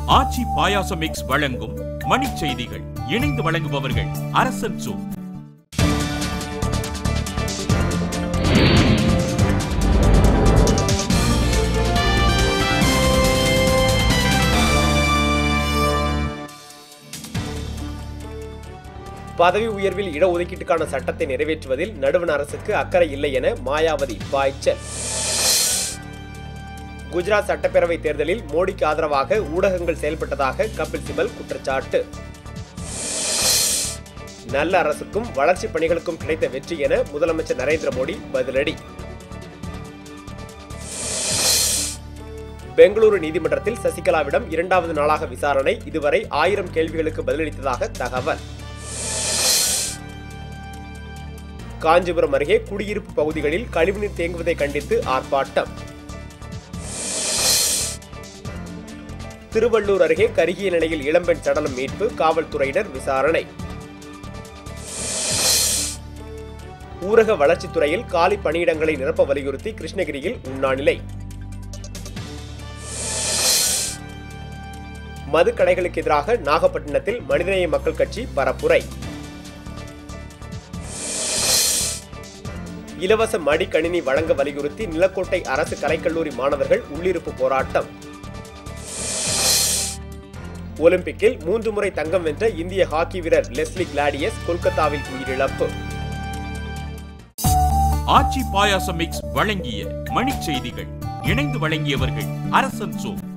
ஆச்சி பாயாசம் mix வழங்கும் மணிச் செய்திகள் இணைந்து வழங்குபவர்கள் அரசன் சூ பதவி உயர்வில் இடஒதுக்கீட்டுக்கான சட்டத்தை நிறைவேற்றுவதில் நடுவண் அரசுக்கு அக்கறை இல்லை என மாயாவதி பாய்ச்சல் குஜராத் சட்டப்பேரவை தேர்தலில் மோடிக்கு ஆதரவாக ஊடகங்கள் செயல்பட்டதாக கபில் சிபல் குற்றச்சாட்டு நல்ல அரசுக்கும் வளர்ச்சிப் பணிகளுக்கும் கிடைத்த வெற்றி என முதலமைச்சர் நரேந்திர மோடி பதிலடி பெங்களூரு நீதிமன்றத்தில் சசிகலாவிடம் இரண்டாவது நாளாக விசாரணை இதுவரை ஆயிரம் கேள்விகளுக்கு பதிலளித்ததாக தகவல் காஞ்சிபுரம் அருகே குடியிருப்பு பகுதிகளில் கழிவுநீர் தேங்குவதை கண்டித்து ஆர்ப்பாட்டம் திருவள்ளூர் அருகே கருகிய நிலையில் இளம்பெண் சடலம் மீட்பு காவல்துறையினர் விசாரணை ஊரக வளர்ச்சித்துறையில் காலி பணியிடங்களை நிரப்ப வலியுறுத்தி கிருஷ்ணகிரியில் உண்ணாநிலை மதுக்கடைகளுக்கு எதிராக நாகப்பட்டினத்தில் மனிதநேய மக்கள் கட்சி பரப்புரை இலவச மடிக்கணினி வழங்க வலியுறுத்தி நிலக்கோட்டை அரசு கலைக்கல்லூரி மாணவர்கள் உள்ளிருப்பு போராட்டம் ஒலிம்பிக்கில் மூன்று முறை தங்கம் வென்ற இந்திய ஹாக்கி வீரர் லெஸ்லி கிளாடியஸ் கொல்கத்தாவில் உயிரிழப்பு ஆச்சி பாயாசம் மிக்ஸ் வழங்கிய மணிச் செய்திகள் இணைந்து வழங்கியவர்கள் அரசன் சூ